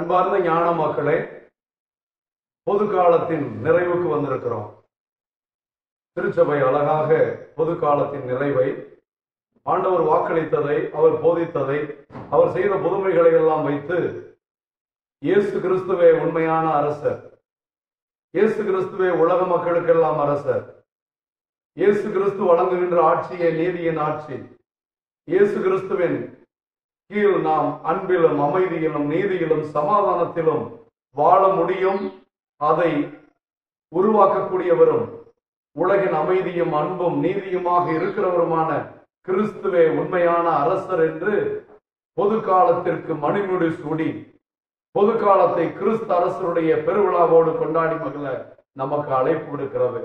அன்பார்ந்த ஞான மக்களே பொது காலத்தின் நிறைவுக்கு வந்திருக்கிறோம் திருச்சபை அழகாக பொது காலத்தின் நிறைவை ஆண்டவர் வாக்களித்ததை அவர் போதித்ததை அவர் செய்த புதுமைகளை எல்லாம் வைத்து இயேசு கிறிஸ்துவே உண்மையான அரசர் இயேசு கிறிஸ்துவே உலக மக்களுக்கெல்லாம் அரசர் இயேசு கிறிஸ்து வழங்குகின்ற ஆட்சியே நீதியின் ஆட்சி இயேசு கிறிஸ்துவின் கீழ் நாம் அன்பிலும் அமைதியிலும் நீதியிலும் சமாதானத்திலும் வாழ முடியும் அதை உருவாக்கக்கூடியவரும் உலகின் அமைதியும் அன்பும் நீதியுமாக இருக்கிறவருமான கிறிஸ்துவே உண்மையான அரசர் என்று பொது காலத்திற்கு மணிமுடி சூடி பொது காலத்தை கிறிஸ்து அரசருடைய பெருவிழாவோடு கொண்டாடி மகள நமக்கு அழைப்பு விடுக்கிறது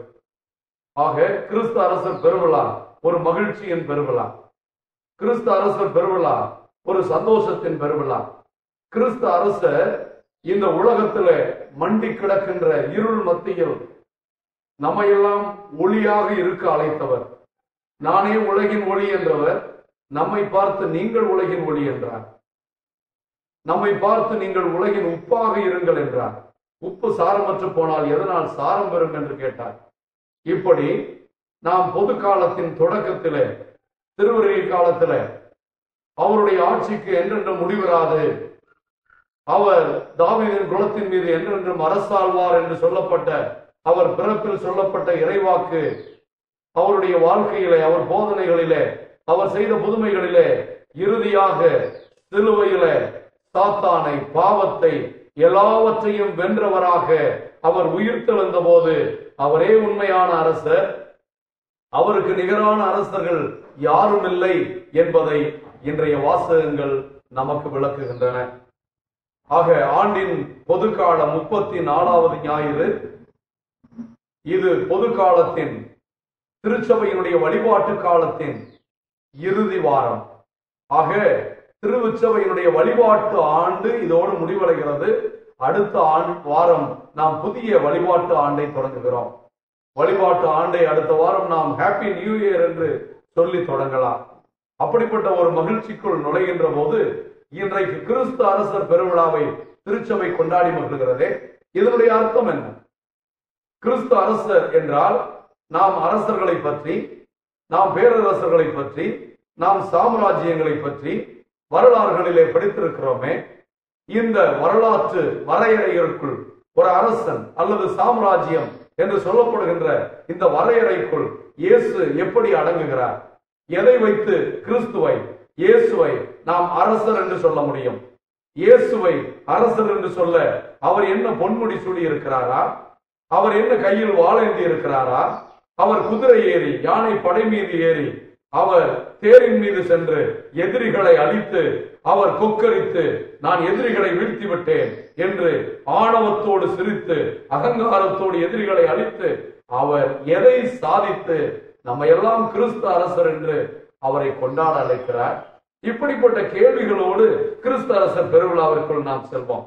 ஆக கிறிஸ்து அரசர் பெருவிழா ஒரு மகிழ்ச்சியின் பெருவிழா கிறிஸ்து அரசர் பெருவிழா ஒரு சந்தோஷத்தின் பெருவிழா கிறிஸ்து அரசர் இந்த உலகத்துல மண்டி கிடக்கின்ற இருள் மத்தியில் நம்மையெல்லாம் ஒளியாக இருக்க அழைத்தவர் நானே உலகின் ஒளி என்றவர் நம்மை பார்த்து நீங்கள் உலகின் ஒளி என்றார் நம்மை பார்த்து நீங்கள் உலகின் உப்பாக இருங்கள் என்றார் உப்பு சாரமற்று போனால் எதனால் சாரம் பெறும் என்று கேட்டார் இப்படி நாம் பொது காலத்தின் தொடக்கத்திலே திருவருகை காலத்திலே அவருடைய ஆட்சிக்கு என்றென்று முடிவராது அவர் தாவீதின் குலத்தின் மீது என்றென்றும் அரசாழ்வார் என்று சொல்லப்பட்ட அவர் பிறப்பில் சொல்லப்பட்ட இறைவாக்கு அவருடைய வாழ்க்கையிலே அவர் போதனைகளிலே அவர் செய்த புதுமைகளிலே இறுதியாக சிலுவையிலே சாத்தானை பாவத்தை எல்லாவற்றையும் வென்றவராக அவர் உயிர்த்தெழுந்த போது அவரே உண்மையான அரசர் அவருக்கு நிகரான அரசர்கள் யாரும் இல்லை என்பதை இன்றைய வாசகங்கள் நமக்கு விளக்குகின்றன ஆக ஆண்டின் பொதுக்கால முப்பத்தி நாலாவது ஞாயிறு இது பொது காலத்தின் திருச்சபையினுடைய வழிபாட்டு காலத்தின் இறுதி வாரம் ஆக திருவுச்சபையினுடைய வழிபாட்டு ஆண்டு இதோடு முடிவடைகிறது அடுத்த ஆண்டு வாரம் நாம் புதிய வழிபாட்டு ஆண்டை தொடங்குகிறோம் வழிபாட்டு ஆண்டை அடுத்த வாரம் நாம் ஹாப்பி நியூ இயர் என்று சொல்லி தொடங்கலாம் அப்படிப்பட்ட ஒரு மகிழ்ச்சிக்குள் நுழைகின்ற போது இன்றைக்கு கிறிஸ்து அரசர் பெருவிழாவை திருச்சபை கொண்டாடி மகிழ்கிறதே இதனுடைய அர்த்தம் என்ன கிறிஸ்து அரசர் என்றால் நாம் அரசர்களை பற்றி நாம் பேரரசர்களை பற்றி நாம் சாம்ராஜ்யங்களை பற்றி வரலாறுகளிலே படித்திருக்கிறோமே இந்த வரலாற்று வரையறைகளுக்குள் ஒரு அரசன் அல்லது சாம்ராஜ்யம் என்று சொல்லப்படுகின்ற இந்த வரையறைக்குள் இயேசு எப்படி அடங்குகிறார் எதை வைத்து கிறிஸ்துவை இயேசுவை நாம் அரசர் என்று சொல்ல முடியும் இயேசுவை அரசர் என்று சொல்ல அவர் என்ன பொன்முடி சூடி இருக்கிறாரா அவர் என்ன கையில் வாழேந்தி இருக்கிறாரா அவர் குதிரை ஏறி யானை படை மீது ஏறி அவர் தேரின் மீது சென்று எதிரிகளை அழித்து அவர் கொக்கரித்து நான் எதிரிகளை வீழ்த்தி விட்டேன் என்று ஆணவத்தோடு சிரித்து அகங்காரத்தோடு எதிரிகளை அழித்து அவர் எதை சாதித்து நம்ம எல்லாம் கிறிஸ்து அரசர் என்று அவரை கொண்டாட அழைக்கிறார் இப்படிப்பட்ட கேள்விகளோடு கிறிஸ்து அரசர் பெருவிழாவிற்குள் நாம் செல்வோம்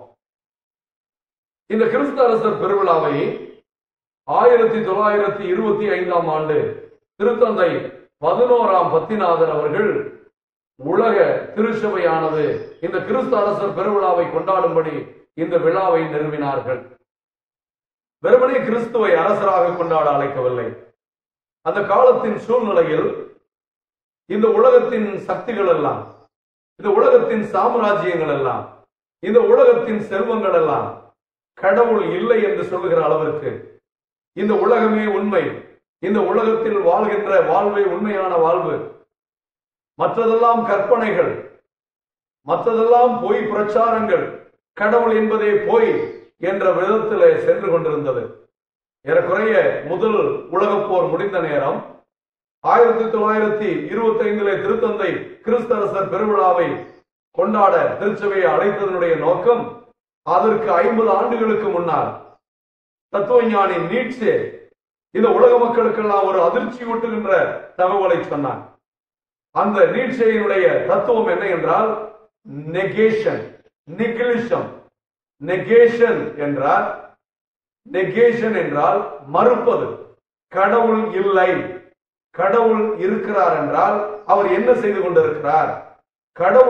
இந்த கிறிஸ்து அரசர் பெருவிழாவை ஆயிரத்தி தொள்ளாயிரத்தி இருபத்தி ஐந்தாம் ஆண்டு திருத்தந்தை பதினோராம் பத்திநாதர் அவர்கள் உலக திருச்சபையானது இந்த கிறிஸ்து அரசர் பெருவிழாவை கொண்டாடும்படி இந்த விழாவை நிறுவினார்கள் வெறுமனே கிறிஸ்துவை அரசராக கொண்டாட அழைக்கவில்லை அந்த காலத்தின் சூழ்நிலையில் இந்த உலகத்தின் சக்திகள் எல்லாம் இந்த உலகத்தின் சாம்ராஜ்யங்கள் எல்லாம் இந்த உலகத்தின் செல்வங்கள் எல்லாம் கடவுள் இல்லை என்று சொல்லுகிற அளவிற்கு இந்த உலகமே உண்மை இந்த உலகத்தில் வாழ்கின்ற வாழ்வே உண்மையான வாழ்வு மற்றதெல்லாம் கற்பனைகள் மற்றதெல்லாம் பொய் பிரச்சாரங்கள் கடவுள் என்பதே பொய் என்ற விதத்திலே சென்று கொண்டிருந்தது ஏறக்குறைய முதல் உலகப் போர் முடிந்த நேரம் ஆயிரத்தி தொள்ளாயிரத்தி இருபத்தி ஐந்திலே திருத்தந்தை கிறிஸ்தரசர் பெருவிழாவை கொண்டாட திருச்சபையை அழைத்ததனுடைய நோக்கம் அதற்கு ஐம்பது ஆண்டுகளுக்கு முன்னால் தத்துவஞானி நீட்சே இந்த உலக மக்களுக்கெல்லாம் ஒரு அதிர்ச்சி ஊட்டுகின்ற தகவலை சொன்னார் அந்த நீட்சையினுடைய தத்துவம் என்ன என்றால் நெகேஷன் நிகிலிஷம் நெகேஷன் என்றால் நெகேஷன் என்றால் மறுப்பது கடவுள் இல்லை கடவுள் இருக்கிறார் என்றால் அவர் என்ன செய்து கொண்டிருக்கிறார் கடவுள்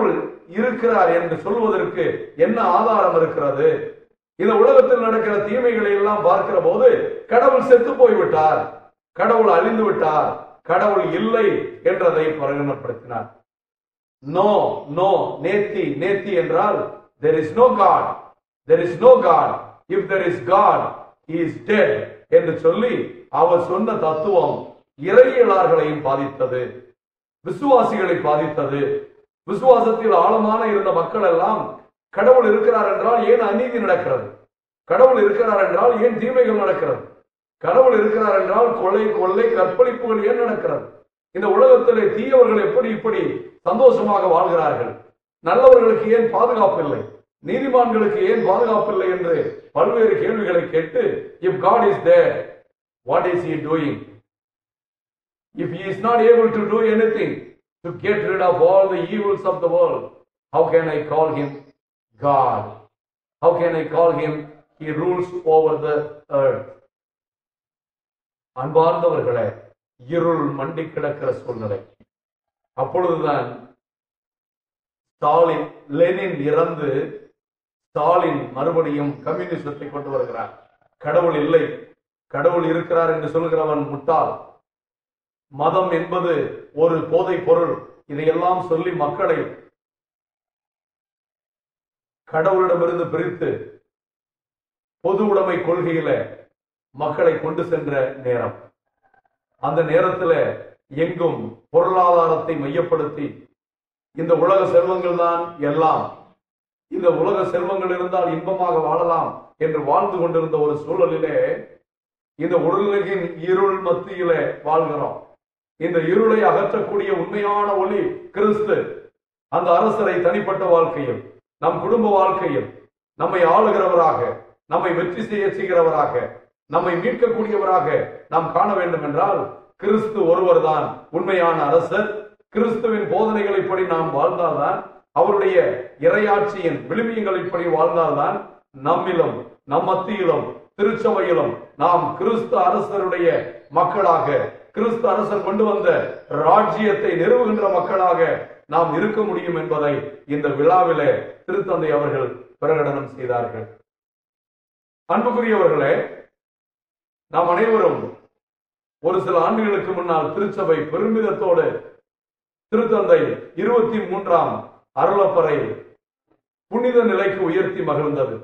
இருக்கிறார் என்று சொல்வதற்கு என்ன ஆதாரம் இருக்கிறது இந்த உலகத்தில் நடக்கிற தீமைகளை எல்லாம் பார்க்கிற போது கடவுள் செத்து போய்விட்டார் கடவுள் அழிந்து விட்டார் கடவுள் இல்லை என்றதை பிரகடனப்படுத்தினார் நோ நோ நேத்தி நேத்தி என்றால் there is no god there is no god if there is god he is dead என்று சொல்லி அவர் சொன்ன தத்துவம் இறையியலார்களையும் பாதித்தது விசுவாசிகளை பாதித்தது விசுவாசத்தில் ஆழமான இருந்த மக்கள் எல்லாம் கடவுள் இருக்கிறார் என்றால் ஏன் அநீதி நடக்கிறது கடவுள் இருக்கிறார் என்றால் ஏன் தீமைகள் நடக்கிறது கடவுள் இருக்கிறார் என்றால் கொலை கொள்ளை கற்பழிப்புகள் ஏன் நடக்கிறது இந்த உலகத்திலே தீயவர்கள் எப்படி இப்படி சந்தோஷமாக வாழ்கிறார்கள் நல்லவர்களுக்கு ஏன் பாதுகாப்பு இல்லை நீதிமான்களுக்கு ஏன் பாதுகாப்பு இல்லை என்று பல்வேறு கேள்விகளை கேட்டு if God is there what is he doing If he is not able to do anything to get rid of all the evils of the world, how can I call him God? How can I call him? He rules over the earth. அன்பார்ந்தவர்களே இருள் மண்டி கிடக்கிற சூழ்நிலை அப்பொழுதுதான் Stalin Lenin இறந்து ஸ்டாலின் மறுபடியும் கம்யூனிசத்தை கொண்டு வருகிறார் கடவுள் இல்லை கடவுள் இருக்கிறார் என்று சொல்கிறவன் முட்டாள் மதம் என்பது ஒரு போதை பொருள் இதையெல்லாம் சொல்லி மக்களை கடவுளிடமிருந்து பிரித்து பொது உடைமை கொள்கையில மக்களை கொண்டு சென்ற நேரம் அந்த நேரத்துல எங்கும் பொருளாதாரத்தை மையப்படுத்தி இந்த உலக செல்வங்கள் தான் எல்லாம் இந்த உலக செல்வங்கள் இருந்தால் இன்பமாக வாழலாம் என்று வாழ்ந்து கொண்டிருந்த ஒரு சூழலிலே இந்த உலகின் இருள் மத்தியிலே வாழ்கிறோம் இந்த இருளை அகற்றக்கூடிய உண்மையான ஒளி கிறிஸ்து அந்த அரசரை தனிப்பட்ட வாழ்க்கையில் நம் குடும்ப வாழ்க்கையில் நம்மை ஆளுகிறவராக நம்மை வெற்றி செய்ய செய்கிறவராக நம்மை மீட்கக்கூடியவராக நாம் காண வேண்டும் என்றால் கிறிஸ்து ஒருவர்தான் உண்மையான அரசர் கிறிஸ்துவின் போதனைகளின்படி நாம் வாழ்ந்தால்தான் அவருடைய இறையாட்சியின் விழுமியங்களின்படி வாழ்ந்தால்தான் நம்மிலும் நம் மத்தியிலும் திருச்சபையிலும் நாம் கிறிஸ்து அரசருடைய மக்களாக கிறிஸ்து அரசர் கொண்டு வந்த ராஜ்யத்தை நிறுவுகின்ற மக்களாக நாம் இருக்க முடியும் என்பதை இந்த விழாவிலே திருத்தந்தை அவர்கள் பிரகடனம் செய்தார்கள் அன்புக்குரியவர்களே நாம் அனைவரும் ஒரு சில ஆண்டுகளுக்கு முன்னால் திருச்சபை பெருமிதத்தோடு திருத்தந்தை இருபத்தி மூன்றாம் அருளப்பறை புனித நிலைக்கு உயர்த்தி மகிழ்ந்தது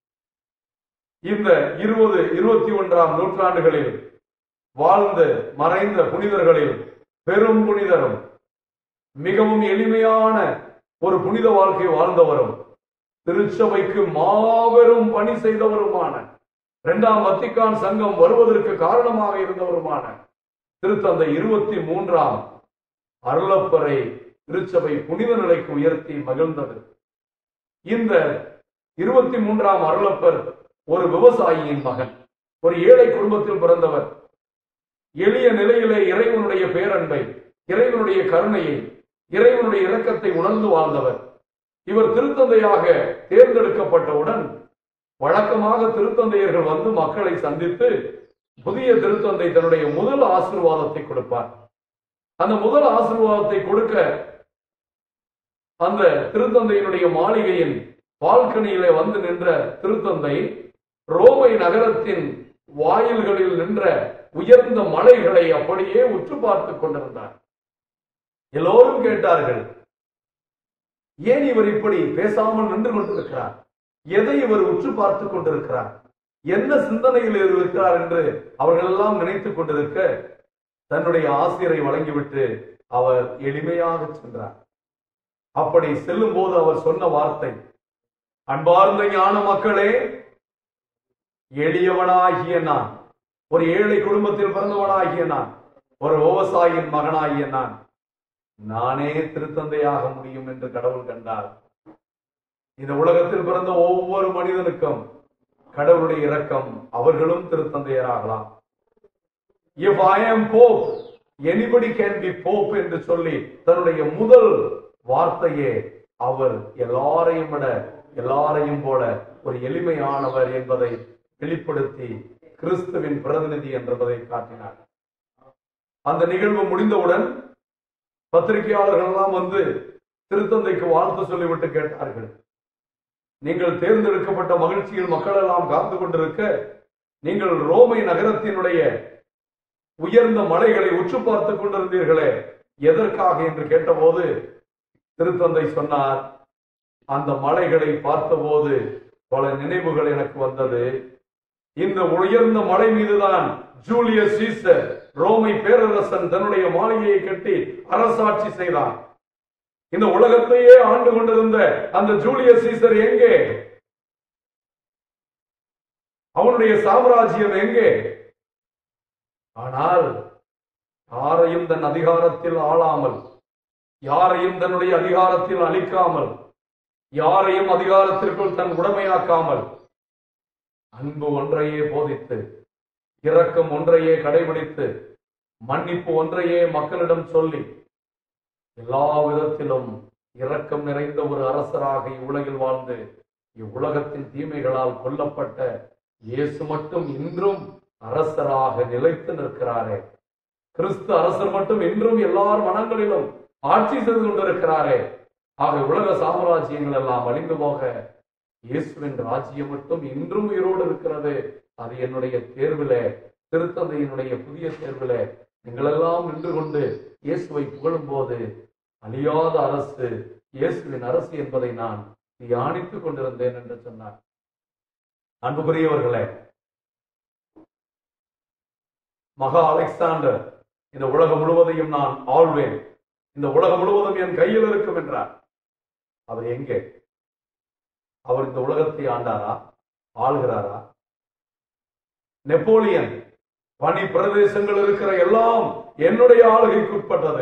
இந்த இருபது இருபத்தி ஒன்றாம் நூற்றாண்டுகளில் வாழ்ந்து மறைந்த புனிதர்களில் பெரும் புனிதரும் மிகவும் எளிமையான ஒரு புனித வாழ்க்கை வாழ்ந்தவரும் திருச்சபைக்கு மாபெரும் பணி செய்தவருமான இரண்டாம் வத்திக்கான் சங்கம் வருவதற்கு காரணமாக இருந்தவருமான திருத்தந்தை இருபத்தி மூன்றாம் அருளப்பறை திருச்சபை புனித நிலைக்கு உயர்த்தி மகிழ்ந்தது இந்த இருபத்தி மூன்றாம் அருளப்பர் ஒரு விவசாயியின் மகன் ஒரு ஏழை குடும்பத்தில் பிறந்தவர் எளிய நிலையிலே இறைவனுடைய பேரன்பை இறைவனுடைய கருணையை இறைவனுடைய இரக்கத்தை உணர்ந்து வாழ்ந்தவர் இவர் திருத்தந்தையாக தேர்ந்தெடுக்கப்பட்டவுடன் வழக்கமாக திருத்தந்தையர்கள் வந்து மக்களை சந்தித்து புதிய திருத்தந்தை தன்னுடைய முதல் ஆசீர்வாதத்தை கொடுப்பார் அந்த முதல் ஆசீர்வாதத்தை கொடுக்க அந்த திருத்தந்தையினுடைய மாளிகையின் பால்கனியிலே வந்து நின்ற திருத்தந்தை ரோமை நகரத்தின் வாயில்களில் நின்ற உயர்ந்த மலைகளை அப்படியே உற்று பார்த்துக் கொண்டிருந்தார் எல்லோரும் கேட்டார்கள் ஏன் இவர் இப்படி பேசாமல் நின்று கொண்டிருக்கிறார் எதை இவர் உற்று பார்த்துக் கொண்டிருக்கிறார் என்ன சிந்தனையில் இவர் இருக்கிறார் என்று அவர்கள் எல்லாம் நினைத்துக் கொண்டிருக்க தன்னுடைய ஆசிரியரை வழங்கிவிட்டு அவர் எளிமையாக சென்றார் அப்படி செல்லும் போது அவர் சொன்ன வார்த்தை அன்பார்ந்த ஞான மக்களே எளியவனாகிய நான் ஒரு ஏழை குடும்பத்தில் பிறந்தவனாகிய நான் ஒரு விவசாயியின் மகனாகிய நான் நானே திருத்தந்தையாக முடியும் என்று கடவுள் கண்டார் இந்த உலகத்தில் பிறந்த ஒவ்வொரு மனிதனுக்கும் கடவுளுடைய இரக்கம் அவர்களும் திருத்தந்தையராகலாம் if I am pope anybody can be pope என்று சொல்லி தன்னுடைய முதல் வார்த்தையே அவர் எல்லாரையும் விட எல்லாரையும் போல ஒரு எளிமையானவர் என்பதை வெளிப்படுத்தி கிறிஸ்துவின் பிரதிநிதி என்பதை காட்டினார் அந்த நிகழ்வு முடிந்தவுடன் பத்திரிகையாளர்கள் எல்லாம் வந்து திருத்தந்தைக்கு வாழ்த்து சொல்லிவிட்டு கேட்டார்கள் நீங்கள் தேர்ந்தெடுக்கப்பட்ட மகிழ்ச்சியில் மக்கள் எல்லாம் காத்து கொண்டிருக்க நீங்கள் ரோமை நகரத்தினுடைய உயர்ந்த மலைகளை உற்று பார்த்துக் கொண்டிருந்தீர்களே எதற்காக என்று கேட்டபோது திருத்தந்தை சொன்னார் அந்த மலைகளை பார்த்தபோது பல நினைவுகள் எனக்கு வந்தது இந்த உயர்ந்த மலை மீதுதான் ஜூலியஸ் சீசர் ரோமை பேரரசன் தன்னுடைய மாளிகையை கட்டி அரசாட்சி செய்தான் இந்த உலகத்தையே ஆண்டு கொண்டிருந்த அந்த ஜூலியஸ் சீசர் எங்கே அவனுடைய சாம்ராஜ்யம் எங்கே ஆனால் யாரையும் தன் அதிகாரத்தில் ஆளாமல் யாரையும் தன்னுடைய அதிகாரத்தில் அளிக்காமல் யாரையும் அதிகாரத்திற்குள் தன் உடமையாக்காமல் அன்பு ஒன்றையே போதித்து இரக்கம் ஒன்றையே கடைபிடித்து மன்னிப்பு ஒன்றையே மக்களிடம் சொல்லி எல்லா விதத்திலும் இரக்கம் நிறைந்த ஒரு அரசராக இவ்வுலகில் வாழ்ந்து இவ்வுலகத்தின் தீமைகளால் கொல்லப்பட்ட இயேசு மட்டும் இன்றும் அரசராக நிலைத்து நிற்கிறாரே கிறிஸ்து அரசர் மட்டும் இன்றும் எல்லார் மனங்களிலும் ஆட்சி செய்து கொண்டிருக்கிறாரே ஆக உலக சாம்ராஜ்யங்கள் எல்லாம் அழிந்து போக இயேசுவின் ராஜ்யம் மட்டும் இன்றும் உயிரோடு இருக்கிறது அது என்னுடைய தேர்வில திருத்தந்தையினுடைய புதிய தேர்வில நீங்களெல்லாம் நின்று கொண்டு இயேசுவை புகழும் போது அழியாத அரசு இயேசுவின் அரசு என்பதை நான் தியானித்துக் கொண்டிருந்தேன் என்று சொன்னார் அன்புக்குரியவர்களே மகா அலெக்சாண்டர் இந்த உலகம் முழுவதையும் நான் ஆள்வேன் இந்த உலகம் முழுவதும் என் கையில் இருக்கும் என்றார் அவர் எங்கே அவர் இந்த உலகத்தை ஆண்டாரா ஆள்கிறாரா நெப்போலியன் பனி பிரதேசங்கள் இருக்கிற எல்லாம் என்னுடைய ஆளுகைக்கு உட்பட்டது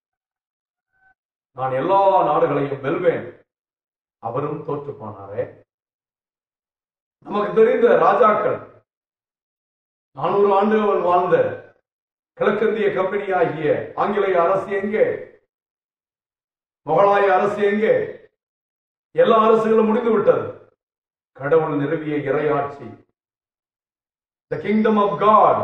நான் எல்லா நாடுகளையும் வெல்வேன் அவரும் தோற்று போனாரே நமக்கு தெரிந்த ராஜாக்கள் நானூறு ஆண்டுகள் வாழ்ந்த கிழக்கிந்திய கம்பெனி ஆகிய ஆங்கிலேய அரசு எங்கே முகலாய அரசு எங்கே எல்லா அரசுகளும் முடிந்து விட்டது கடவுள் நிறுவிய இறையாட்சி த கிங்டம் ஆஃப் காட்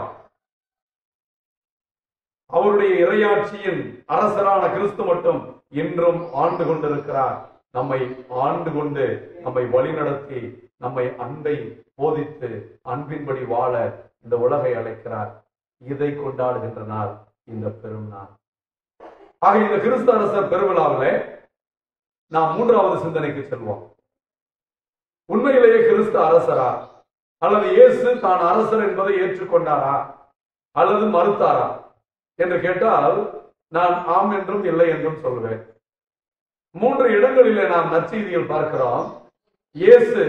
அவருடைய இறையாட்சியின் அரசரான கிறிஸ்து மட்டும் இன்றும் ஆண்டு கொண்டிருக்கிறார் நம்மை ஆண்டு கொண்டு நம்மை வழிநடத்தி நம்மை அன்பை போதித்து அன்பின்படி வாழ இந்த உலகை அழைக்கிறார் இதை கொண்டாடுகின்ற நாள் இந்த பெரும் நாள் ஆக இந்த கிறிஸ்து அரசர் பெருவிழாவிலே நாம் மூன்றாவது சிந்தனைக்கு செல்வோம் உண்மையிலேயே கிறிஸ்து அரசரா அல்லது இயேசு தான் அரசர் என்பதை ஏற்றுக்கொண்டாரா அல்லது மறுத்தாரா என்று கேட்டால் நான் ஆம் என்றும் இல்லை என்றும் சொல்வேன் மூன்று இடங்களிலே நாம் நற்செய்தியில் பார்க்கிறோம் இயேசு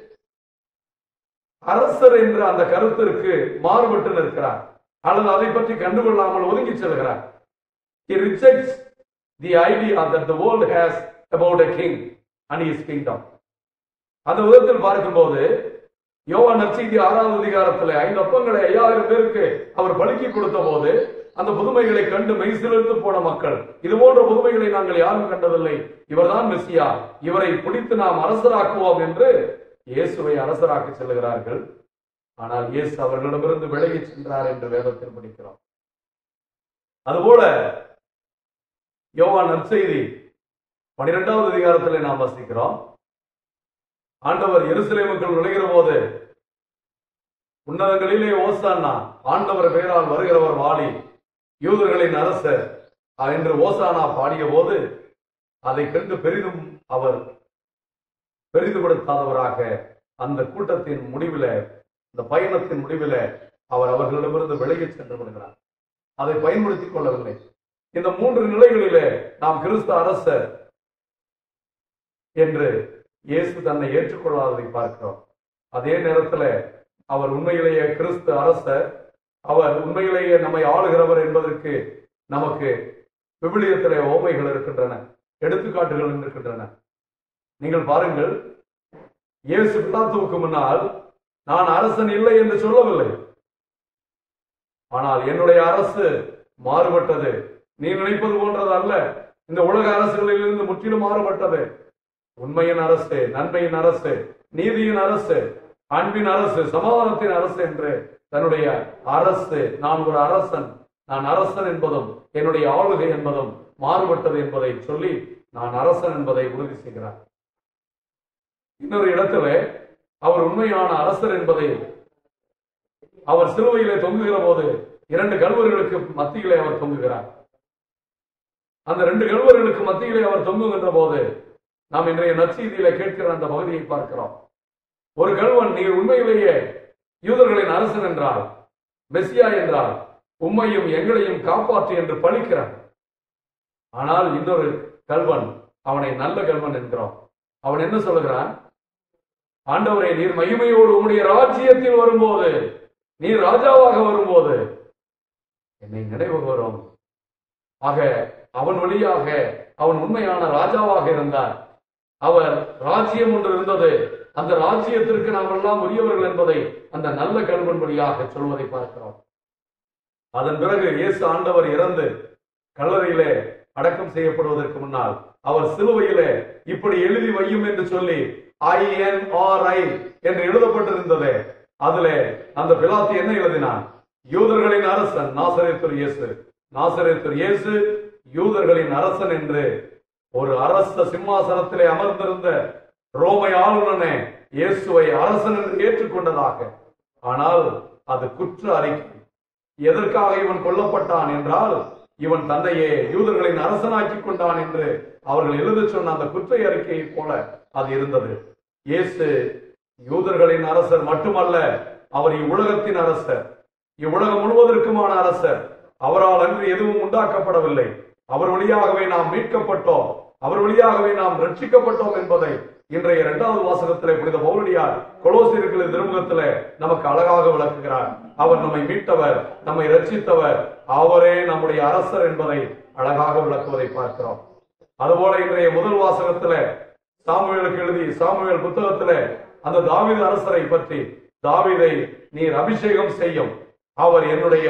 அரசர் என்ற அந்த கருத்திற்கு மாறுபட்டு நிற்கிறார் அல்லது அதை பற்றி கண்டுகொள்ளாமல் ஒதுங்கி செல்கிறார் He rejects the idea that the world has about a king and his kingdom. அந்த விதத்தில் பார்க்கும்போது யோவா நற்செய்தி ஆறாவது அதிகாரத்தில் ஐந்து அப்பங்களை ஐயாயிரம் பேருக்கு அவர் பலிக்கு கொடுத்த போது அந்த புதுமைகளை கண்டு மெய்சிலிருந்து போன மக்கள் இது போன்ற புதுமைகளை நாங்கள் யாரும் கண்டதில்லை இவர்தான் மெஸ்ஸியா இவரை பிடித்து நாம் அரசராக்குவோம் என்று இயேசுவை அரசராக்கி செல்கிறார்கள் ஆனால் இயேசு அவர்களிடமிருந்து விலகி சென்றார் என்று வேதத்தில் படிக்கிறோம் அதுபோல யோவான் நற்செய்தி பனிரெண்டாவது அதிகாரத்தில் நாம் வசிக்கிறோம் ஆண்டவர் எருசலேமுக்குள் நுழைகிற போது உன்னதங்களிலே ஓசானா ஆண்டவர் பெயரால் வருகிறவர் வாலி யூதர்களின் அரசர் என்று ஓசானா பாடிய போது அதை கண்டு பெரிதும் அவர் பெரிதுபடுத்தாதவராக அந்த கூட்டத்தின் முடிவில இந்த பயணத்தின் முடிவில அவர் அவர்களிடமிருந்து விலகிச் சென்று விடுகிறார் அதை பயன்படுத்திக் கொள்ளவில்லை இந்த மூன்று நிலைகளிலே நாம் கிறிஸ்து அரசர் என்று இயேசு தன்னை ஏற்றுக்கொள்ளாததை பார்க்கிறோம் அதே நேரத்தில் அவர் உண்மையிலேயே கிறிஸ்து அரசர் அவர் உண்மையிலேயே நம்மை ஆளுகிறவர் என்பதற்கு நமக்கு விவிலியத்திலே ஓமைகள் இருக்கின்றன எடுத்துக்காட்டுகள் இருக்கின்றன நீங்கள் பாருங்கள் இயேசு பிலாத்துவுக்கு முன்னால் நான் அரசன் இல்லை என்று சொல்லவில்லை ஆனால் என்னுடைய அரசு மாறுபட்டது நீ நினைப்பது போன்றது அல்ல இந்த உலக அரசுகளில் இருந்து முற்றிலும் மாறுபட்டது உண்மையின் அரசு நன்மையின் அரசு நீதியின் அரசு அன்பின் அரசு சமாதானத்தின் அரசு என்று தன்னுடைய அரசு நான் ஒரு அரசன் நான் அரசன் என்பதும் என்னுடைய ஆளுகை என்பதும் மாறுபட்டது என்பதை சொல்லி நான் அரசன் என்பதை உறுதி செய்கிறார் இன்னொரு இடத்துல அவர் உண்மையான அரசர் என்பதை அவர் சிலுவையிலே தொங்குகிற போது இரண்டு கல்வர்களுக்கு மத்தியிலே அவர் தொங்குகிறார் அந்த ரெண்டு கல்வர்களுக்கு மத்தியிலே அவர் தொங்குகின்ற போது நாம் இன்றைய நற்செய்தியில கேட்கிற அந்த பகுதியை பார்க்கிறோம் ஒரு கல்வன் நீர் உண்மையிலேயே யூதர்களின் அரசன் என்றால் மெஸ்ஸியா என்றால் உம்மையும் எங்களையும் காப்பாற்று என்று பழிக்கிறான் ஆனால் இன்னொரு கல்வன் அவனை நல்ல கல்வன் என்கிறோம் அவன் என்ன சொல்லுகிறான் ஆண்டவரே நீர் மகிமையோடு உம்முடைய ராஜ்யத்தில் வரும்போது நீர் ராஜாவாக வரும்போது என்னை நினைவு வரும் ஆக அவன் வழியாக அவன் உண்மையான ராஜாவாக இருந்தார் அவர் ராஜ்யம் ஒன்று இருந்தது அந்த ராஜ்யத்திற்கு நாம் எல்லாம் உரியவர்கள் என்பதை அந்த நல்ல கல்வன் வழியாக சொல்வதை பார்க்கிறோம் அதன் பிறகு இயேசு ஆண்டவர் இறந்து கல்லறையிலே அடக்கம் செய்யப்படுவதற்கு முன்னால் அவர் சிலுவையிலே இப்படி எழுதி வையும் என்று சொல்லி ஐ என் ஆர் ஐ என்று எழுதப்பட்டிருந்தது அதுல அந்த பிலாத்து என்ன எழுதினான் யூதர்களின் அரசன் நாசரேத்தர் இயேசு நாசரேத்தர் இயேசு யூதர்களின் அரசன் என்று ஒரு அரச சிம்மாசனத்திலே அமர்ந்திருந்த ரோமை ஆளுநனே இயேசுவை அரசன் என்று ஏற்றுக்கொண்டதாக ஆனால் அது குற்ற அறிக்கை எதற்காக இவன் கொல்லப்பட்டான் என்றால் இவன் தன்னையே யூதர்களின் அரசனாக்கி கொண்டான் என்று அவர்கள் எழுத சொன்ன அந்த குற்ற அறிக்கையை போல அது இருந்தது இயேசு யூதர்களின் அரசர் மட்டுமல்ல அவர் இவ்வுலகத்தின் அரசர் இவ்வுலகம் முழுவதற்குமான அரசர் அவரால் அன்று எதுவும் உண்டாக்கப்படவில்லை அவர் வழியாகவே நாம் மீட்கப்பட்டோம் அவர் வழியாகவே நாம் ரட்சிக்கப்பட்டோம் என்பதை இன்றைய இரண்டாவது வாசகத்திலே புனித பௌரடியார் கொலோசியர்களின் திருமுகத்திலே நமக்கு அழகாக விளக்குகிறார் அவர் நம்மை மீட்டவர் நம்மை ரட்சித்தவர் அவரே நம்முடைய அரசர் என்பதை அழகாக விளக்குவதை பார்க்கிறோம் அதுபோல இன்றைய முதல் வாசகத்திலே சாமுவேலுக்கு எழுதி சாமுவேல் புத்தகத்திலே அந்த தாவீது அரசரை பற்றி தாவீதை நீர் அபிஷேகம் செய்யும் அவர் என்னுடைய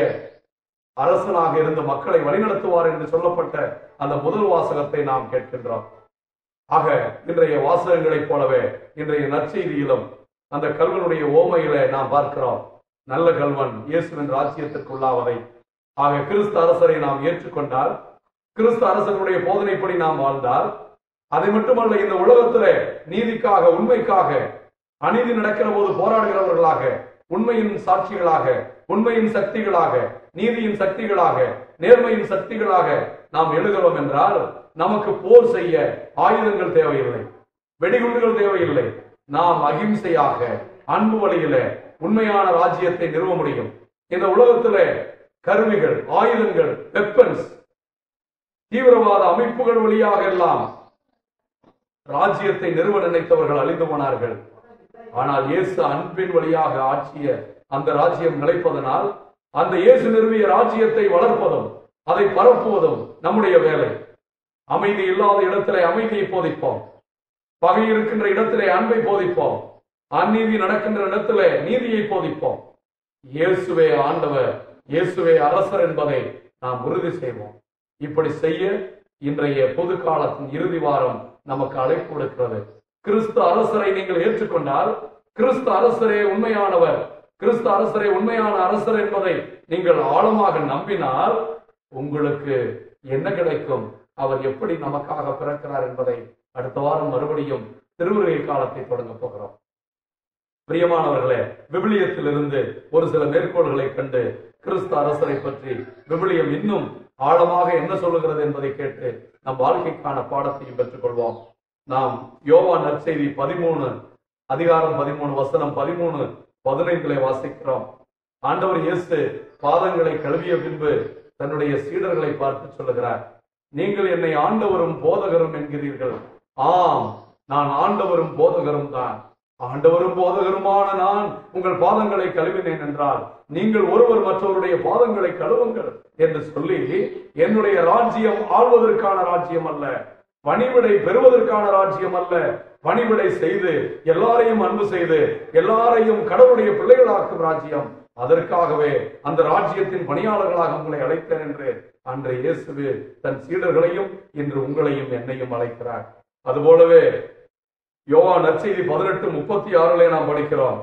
அரசனாக இருந்து மக்களை வழிநடத்துவார் என்று சொல்லப்பட்ட அந்த முதல் வாசகத்தை நாம் கேட்கின்றோம் ஆக இன்றைய வாசகங்களைப் போலவே இன்றைய நற்செய்தியிலும் அந்த கல்வனுடைய ஓமையில நாம் பார்க்கிறோம் நல்ல கல்வன் இயேசுவின் ராஜ்யத்திற்குள்ளாவதை ஆக கிறிஸ்து அரசரை நாம் ஏற்றுக்கொண்டால் கிறிஸ்து அரசனுடைய போதனைப்படி நாம் வாழ்ந்தால் அதை மட்டுமல்ல இந்த உலகத்திலே நீதிக்காக உண்மைக்காக அநீதி நடக்கிற போது போராடுகிறவர்களாக உண்மையின் சாட்சிகளாக உண்மையின் சக்திகளாக நீதியின் சக்திகளாக நேர்மையின் சக்திகளாக நாம் எழுகிறோம் என்றால் நமக்கு போர் செய்ய ஆயுதங்கள் தேவையில்லை வெடிகுண்டுகள் தேவையில்லை நாம் அகிம்சையாக அன்பு வழியில உண்மையான ராஜ்யத்தை நிறுவ முடியும் இந்த உலகத்திலே கருவிகள் ஆயுதங்கள் வெப்பன்ஸ் தீவிரவாத அமைப்புகள் வழியாக எல்லாம் ராஜ்யத்தை நிறுவ நினைத்தவர்கள் அழிந்து போனார்கள் ஆனால் இயேசு அன்பின் வழியாக ஆட்சிய அந்த ராஜ்யம் நிலைப்பதனால் அந்த இயேசு நிறுவிய ராஜ்யத்தை வளர்ப்பதும் அதை பரப்புவதும் நம்முடைய வேலை அமைதி இல்லாத இடத்திலே அமைதியை போதிப்போம் பகை இருக்கின்ற இடத்திலே அன்பை போதிப்போம் அந்நீதி நடக்கின்ற இடத்திலே நீதியை போதிப்போம் இயேசுவே ஆண்டவர் இயேசுவே அரசர் என்பதை நாம் உறுதி செய்வோம் இப்படி செய்ய இன்றைய பொது காலத்தின் இறுதி வாரம் நமக்கு அழைப்பு கொடுக்கிறது கிறிஸ்து அரசரை நீங்கள் ஏற்றுக்கொண்டால் கிறிஸ்து அரசரே உண்மையானவர் கிறிஸ்து அரசரே உண்மையான அரசர் என்பதை நீங்கள் ஆழமாக நம்பினால் உங்களுக்கு என்ன கிடைக்கும் அவர் எப்படி நமக்காக பிறக்கிறார் என்பதை அடுத்த வாரம் மறுபடியும் திருவுருகை காலத்தை தொடங்க போகிறோம் பிரியமானவர்களே விவிலியத்திலிருந்து ஒரு சில மேற்கோள்களை கண்டு கிறிஸ்து அரசரை பற்றி விவிலியம் இன்னும் ஆழமாக என்ன சொல்லுகிறது என்பதை கேட்டு நம் வாழ்க்கைக்கான பாடத்தையும் பெற்றுக்கொள்வோம் நாம் யோவா நற்செய்தி பதிமூணு அதிகாரம் பதிமூணு வசனம் பதிமூணு பதினைந்திலே வாசிக்கிறோம் ஆண்டவர் இயேசு பாதங்களை கழுவிய பின்பு தன்னுடைய சீடர்களை பார்த்து சொல்லுகிறார் நீங்கள் என்னை ஆண்டவரும் போதகரும் என்கிறீர்கள் ஆம் நான் ஆண்டவரும் போதகரும் தான் ஆண்டவரும் போதகருமான நான் உங்கள் பாதங்களை கழுவினேன் என்றால் நீங்கள் ஒருவர் மற்றவருடைய பாதங்களை கழுவுங்கள் என்று சொல்லி என்னுடைய ராஜ்யம் ஆள்வதற்கான ராஜ்யம் அல்ல பணிவிடை பெறுவதற்கான ராஜ்யம் அல்ல பணிவிடை செய்து எல்லாரையும் அன்பு செய்து எல்லாரையும் கடவுளுடைய பிள்ளைகளாக்கும் ராஜ்யம் அதற்காகவே அந்த ராஜ்யத்தின் பணியாளர்களாக உங்களை அழைத்தேன் என்று அன்று இயேசு தன் சீடர்களையும் இன்று உங்களையும் என்னையும் அழைக்கிறார் அதுபோலவே யோவா நற்செய்தி பதினெட்டு முப்பத்தி ஆறுல நாம் படிக்கிறோம்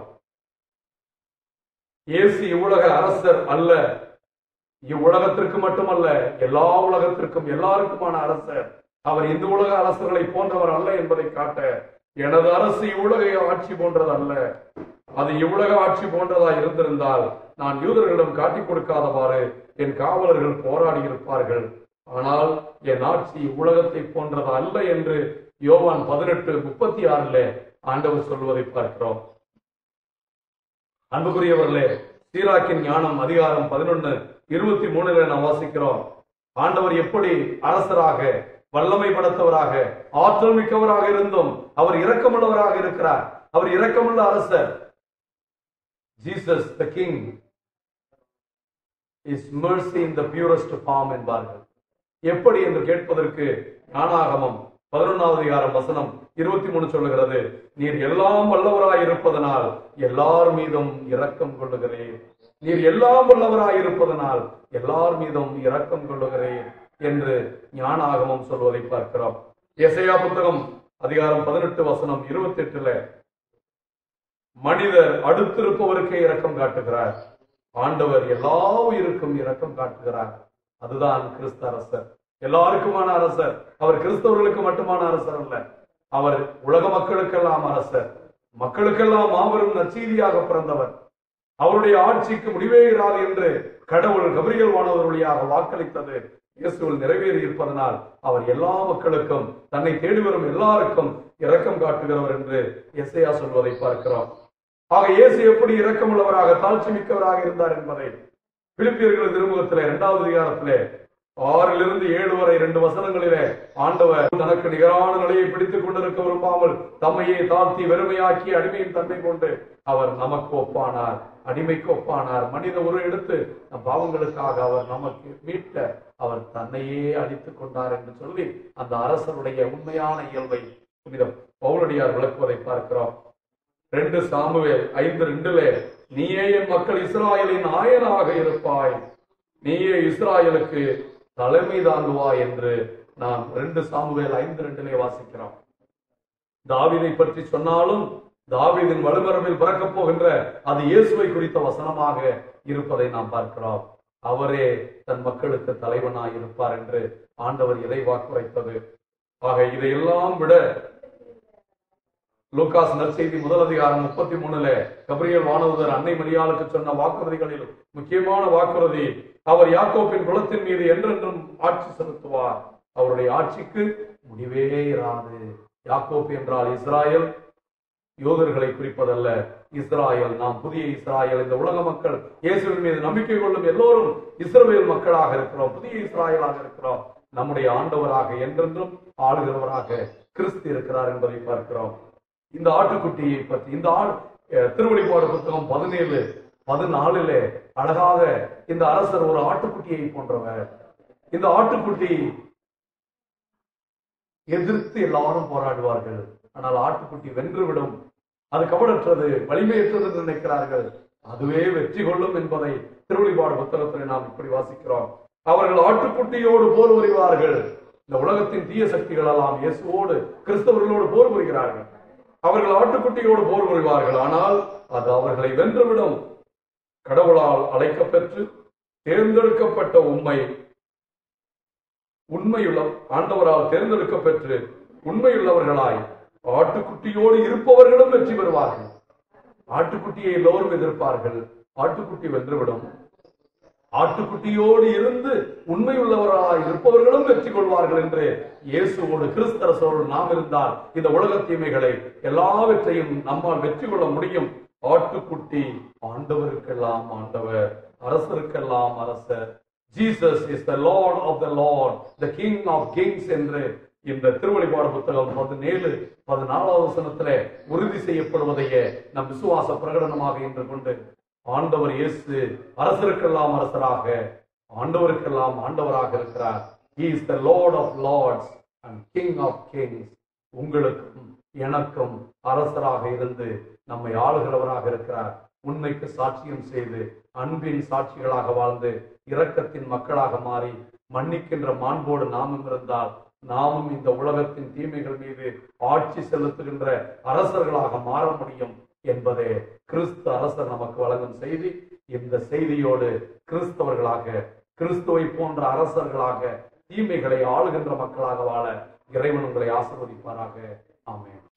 இயேசு இவ்வுலக அரசர் அல்ல இவ்வுலகத்திற்கு மட்டுமல்ல எல்லா உலகத்திற்கும் எல்லாருக்குமான அரசர் அவர் இந்த உலக அரசர்களை போன்றவர் அல்ல என்பதை காட்ட எனது அரசு இவ்வுலக ஆட்சி போன்றது அல்ல அது இவ்வுலக ஆட்சி போன்றதா இருந்திருந்தால் நான் யூதர்களிடம் காட்டிக் கொடுக்காதவாறு என் காவலர்கள் போராடி இருப்பார்கள் ஆனால் என் ஆட்சி உலகத்தை போன்றது அல்ல என்று யோவான் பதினெட்டு முப்பத்தி ஆறுல ஆண்டவர் சொல்வதை பார்க்கிறோம் அன்புக்குரியவர்களே சீராக்கின் ஞானம் அதிகாரம் பதினொன்னு இருபத்தி மூணுல நாம் வாசிக்கிறோம் ஆண்டவர் எப்படி அரசராக வல்லமை படைத்தவராக ஆற்றல் மிக்கவராக இருந்தும் அவர் இரக்கமுள்ளவராக இருக்கிறார் அவர் இரக்கமுள்ள அரசர் Jesus the king is mercy in the purest form என்பார்கள் எப்படி என்று கேட்பதற்கு ஞானாகமம் பதினொன்னாவது அதிகாரம் வசனம் இருபத்தி மூணு சொல்லுகிறது நீர் எல்லாம் வல்லவராய் இருப்பதனால் எல்லார் மீதும் இரக்கம் கொள்ளுகிறேன் நீர் எல்லாம் வல்லவராய் இருப்பதனால் எல்லார் மீதும் இரக்கம் கொள்ளுகிறேன் என்று ஞானாகமம் சொல்வதை பார்க்கிறோம் எசையா புத்தகம் அதிகாரம் பதினெட்டு வசனம் இருபத்தி எட்டுல மனிதர் அடுத்திருப்பவருக்கே இரக்கம் காட்டுகிறார் ஆண்டவர் எல்லா உயிருக்கும் இரக்கம் காட்டுகிறார் அதுதான் கிறிஸ்து அரசர் எல்லாருக்குமான அரசர் அவர் கிறிஸ்தவர்களுக்கு மட்டுமான அரசர் அல்ல அவர் உலக மக்களுக்கெல்லாம் அரசர் மக்களுக்கெல்லாம் மாபெரும் நற்செய்தியாக பிறந்தவர் அவருடைய ஆட்சிக்கு முடிவே இராது என்று கடவுள் கபிரியல் வானவர் வழியாக வாக்களித்தது இயேசுவில் நிறைவேறி இருப்பதனால் அவர் எல்லா மக்களுக்கும் தன்னை தேடி வரும் எல்லாருக்கும் இரக்கம் காட்டுகிறவர் என்று எஸ்ஐயா சொல்வதை பார்க்கிறோம் ஆக இயேசு எப்படி இரக்கமுள்ளவராக தாழ்ச்சி மிக்கவராக இருந்தார் என்பதை பிலிப்பியர்கள் திருமுகத்திலே இரண்டாவது அதிகாரத்திலே ஆறிலிருந்து ஏழு வரை இரண்டு வசனங்களிலே ஆண்டவர் தனக்கு நிகரான நிலையை பிடித்துக் கொண்டிருக்க விரும்பாமல் தம்மையே தாழ்த்தி வெறுமையாக்கி அடிமையின் தன்மை கொண்டு அவர் நமக்கு ஒப்பானார் அடிமைக்கு ஒப்பானார் மனித உரு எடுத்து நம் பாவங்களுக்காக அவர் நமக்கு மீட்க அவர் தன்னையே அடித்துக் கொண்டார் என்று சொல்லி அந்த அரசருடைய உண்மையான இயல்பை புனித பவுலடியார் விளக்குவதை பார்க்கிறோம் ரெண்டு சாமுவேல் ஐந்து ரெண்டுல நீயே என் மக்கள் இஸ்ராயலின் ஆயனாக இருப்பாய் நீயே இஸ்ராயலுக்கு தலைமை தாங்குவாய் என்று நாம் ரெண்டு சாமுவேல் ஐந்து ரெண்டிலே வாசிக்கிறோம் தாவீதை பற்றி சொன்னாலும் தாவீதின் வலுமரபில் பிறக்கப் போகின்ற அது இயேசுவை குறித்த வசனமாக இருப்பதை நாம் பார்க்கிறோம் அவரே தன் மக்களுக்கு தலைவனாய் இருப்பார் என்று ஆண்டவர் இதை வாக்குரைத்தது ஆக இதையெல்லாம் விட லூகாஸ் நற்செய்தி முதல் அதிகாரம் முப்பத்தி மூணுல கபிரியல் வானதுதர் அன்னை மரியாளுக்கு சொன்ன வாக்குறுதிகளில் முக்கியமான வாக்குறுதி அவர் யாக்கோப்பின் குலத்தின் மீது என்றென்றும் ஆட்சி செலுத்துவார் அவருடைய ஆட்சிக்கு முடிவே இராது யாக்கோப் என்றால் இஸ்ராயல் யோதர்களை குறிப்பதல்ல இஸ்ராயல் நாம் புதிய இஸ்ராயல் இந்த உலக மக்கள் இயேசுவின் மீது நம்பிக்கை கொள்ளும் எல்லோரும் இஸ்ரவேல் மக்களாக இருக்கிறோம் புதிய இஸ்ராயலாக இருக்கிறோம் நம்முடைய ஆண்டவராக என்றென்றும் ஆளுகிறவராக கிறிஸ்து இருக்கிறார் என்பதை பார்க்கிறோம் இந்த ஆட்டுக்குட்டியை பற்றி இந்த ஆடு அஹ், திருவெளிப்பாடு புத்தகம் பதினேழு பதினாலுல அழகாக இந்த அரசர் ஒரு ஆட்டுக்குட்டியை போன்றவர் இந்த ஆட்டுக்குட்டி எதிர்த்து எல்லாரும் போராடுவார்கள் ஆனால் ஆட்டுக்குட்டி வென்றுவிடும் அது கபடற்றது வலிமையற்றது என்று நினைக்கிறார்கள் அதுவே வெற்றி கொள்ளும் என்பதை திருவெளிப்பாடு புத்தகத்தில் நாம் இப்படி வாசிக்கிறோம் அவர்கள் ஆட்டுக்குட்டியோடு போர் புரிவார்கள் இந்த உலகத்தின் தீய சக்திகள் எல்லாம் இயேசுவோடு கிறிஸ்தவர்களோடு போர் புரிகிறார்கள் அவர்கள் ஆட்டுக்குட்டியோடு போர் புரிவார்கள் ஆனால் அது அவர்களை வென்றுவிடும் கடவுளால் அழைக்கப்பெற்று தேர்ந்தெடுக்கப்பட்ட உண்மை உண்மையுள்ள ஆண்டவரால் தேர்ந்தெடுக்கப்பெற்று உண்மையுள்ளவர்களாய் ஆட்டுக்குட்டியோடு இருப்பவர்களும் வெற்றி பெறுவார்கள் ஆட்டுக்குட்டியை எல்லோரும் எதிர்ப்பார்கள் ஆட்டுக்குட்டி வென்றுவிடும் ஆட்டுக்குட்டியோடு இருந்து உண்மையுள்ளவர்களாய் இருப்பவர்களும் வெற்றி கொள்வார்கள் என்று இயேசுவோடு கிறிஸ்தரசோடு நாம் இருந்தால் இந்த உலக தீமைகளை எல்லாவற்றையும் நம்மால் வெற்றி கொள்ள முடியும் ஆட்டுக்குட்டி ஆண்டவருக்கெல்லாம் ஆண்டவர் அரசருக்கெல்லாம் அரசர் Jesus is the lord of the lord the king of kings என்று இந்த திருவழிபாடு புத்தகம் பதினேழு பதினாலாவது வசனத்திலே உறுதி செய்யப்படுவதையே நம் விசுவாச பிரகடனமாக இன்று கொண்டு ஆண்டவர் இயேசு அரசருக்கெல்லாம் அரசராக ஆண்டவருக்கெல்லாம் ஆண்டவராக இருக்கிறார் he is the lord of lords and king of kings உங்களுக்கும் எனக்கும் அரசராக இருந்து நம்மை ஆளுகிறவராக இருக்கிறார் உண்மைக்கு சாட்சியம் செய்து அன்பின் சாட்சிகளாக வாழ்ந்து இரக்கத்தின் மக்களாக மாறி மன்னிக்கின்ற மாண்போடு நாமும் இருந்தால் நாமும் இந்த உலகத்தின் தீமைகள் மீது ஆட்சி செலுத்துகின்ற அரசர்களாக மாற முடியும் என்பதே கிறிஸ்து அரசர் நமக்கு வழங்கும் செய்தி இந்த செய்தியோடு கிறிஸ்தவர்களாக கிறிஸ்துவை போன்ற அரசர்களாக தீமைகளை ஆளுகின்ற மக்களாக வாழ இறைவன் உங்களை ஆசீர்வதிப்பாராக ஆமென்